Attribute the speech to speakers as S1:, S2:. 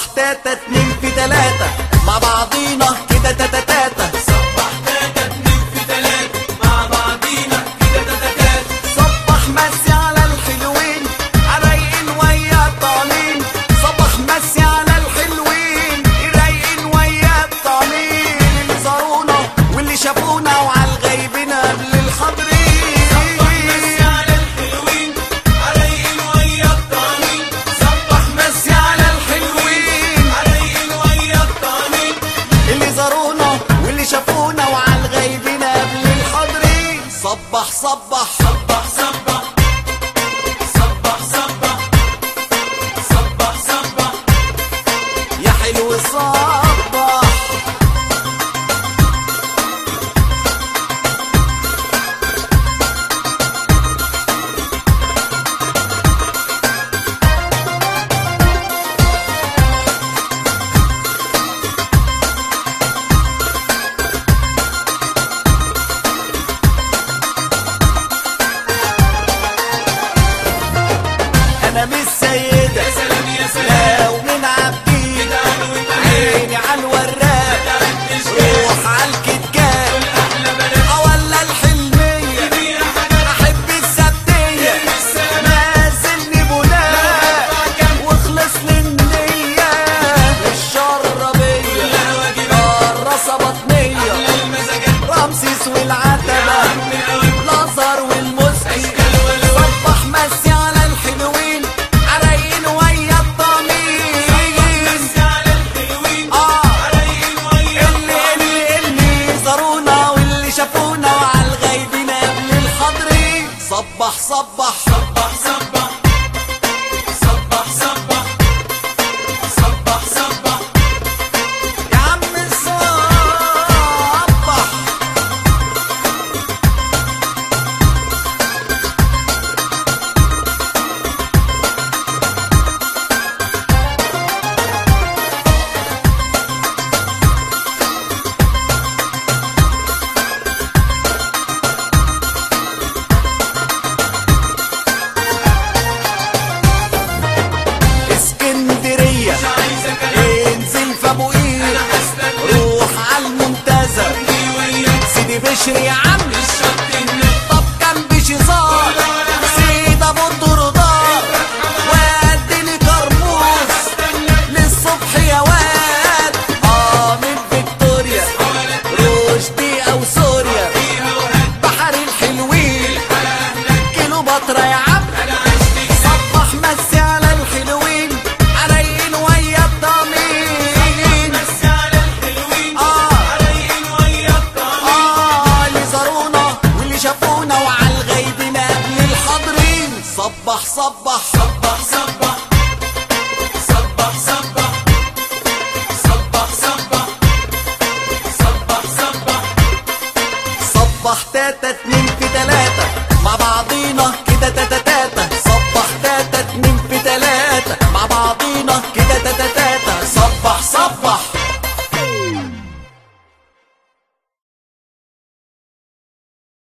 S1: صبح تاتا اتنين في تلاتة مع بعضينا كده تاتا تاتا
S2: صبح تاتا اتنين في تلاتة مع بعضينا كده تاتا تاتا
S1: صبح مسي على الحلوين رايقين ويا الطعمين صبح مسي على الحلوين رايقين ويا الطعمين اللي زارونا واللي شافونا وعلى الغيبين قبل الحاضرين
S2: صبح مسي على الحلوين عرايقين ويا الطعمين صبح مسي على الحلوين عرايقين ويا الطعمين
S1: اللي زارونا واللي شافونا وعلى الغيبين قبل الحاضرين صبح صبح
S2: صبح صبح صبح صبح صبح صبح
S1: يا حلو صبح انا مش سيدة
S2: يا سلام يا سلام
S1: لو من عبدين
S2: تعالوا وتعالوا
S1: عيني على الوراق
S2: تعالوا
S1: روح على الكتكات
S2: احلى بنات
S1: ولا الحلمية
S2: كبيرة حاجات
S1: احب السبتية
S2: السلام.
S1: نازلني بناء واخلص للنية الشربية
S2: كلها واجبات
S1: الرصة بطنية
S2: المزاجات
S1: رمسيس والعتبة
S2: عم قوي
S1: الازهر والمسكي
S2: اشكال ولون
S1: صبح مسي على الحلوين عرايين ويا الطمين
S2: مسي على الحلوين
S1: آه.
S2: عرايقين ويا
S1: اللي اللي اللي زارونا واللي شافونا وعلى الغيبين قبل الحاضرين صبح صبح
S2: صبح صبح صبح صبح صبح صبح
S1: يا عم صبح اسكندرية
S2: مش عايزة كلام
S1: انزل في ابو قير
S2: انا هستنى
S1: روح على المنتزه
S2: دي وياك
S1: سيدي بشري يا عم
S2: الشط النت
S1: طب كان بشزار سيد ابو الدردار واديني كرموز للصبح يا واد اه من فيكتوريا رشدي او سوريا
S2: فيها وهات
S1: بحر الحلوين
S2: على اهلك
S1: كيلو بطرة يا عم
S2: انا عشت
S1: صبح مسي على الحلوين عرايين ويا الضمين
S2: مسي على الحلوين
S1: آه.
S2: عرايقين ويا الطعمين
S1: اه اللي زارونا واللي شافونا وعلى الغيبين قبل الحاضرين صبح صبح
S2: صبح صبح صبح صبح صبح صبح صبح صبح
S1: صبح تاتا اتنين في تلاتة مع بعضينا كده تاتا تاتا صبح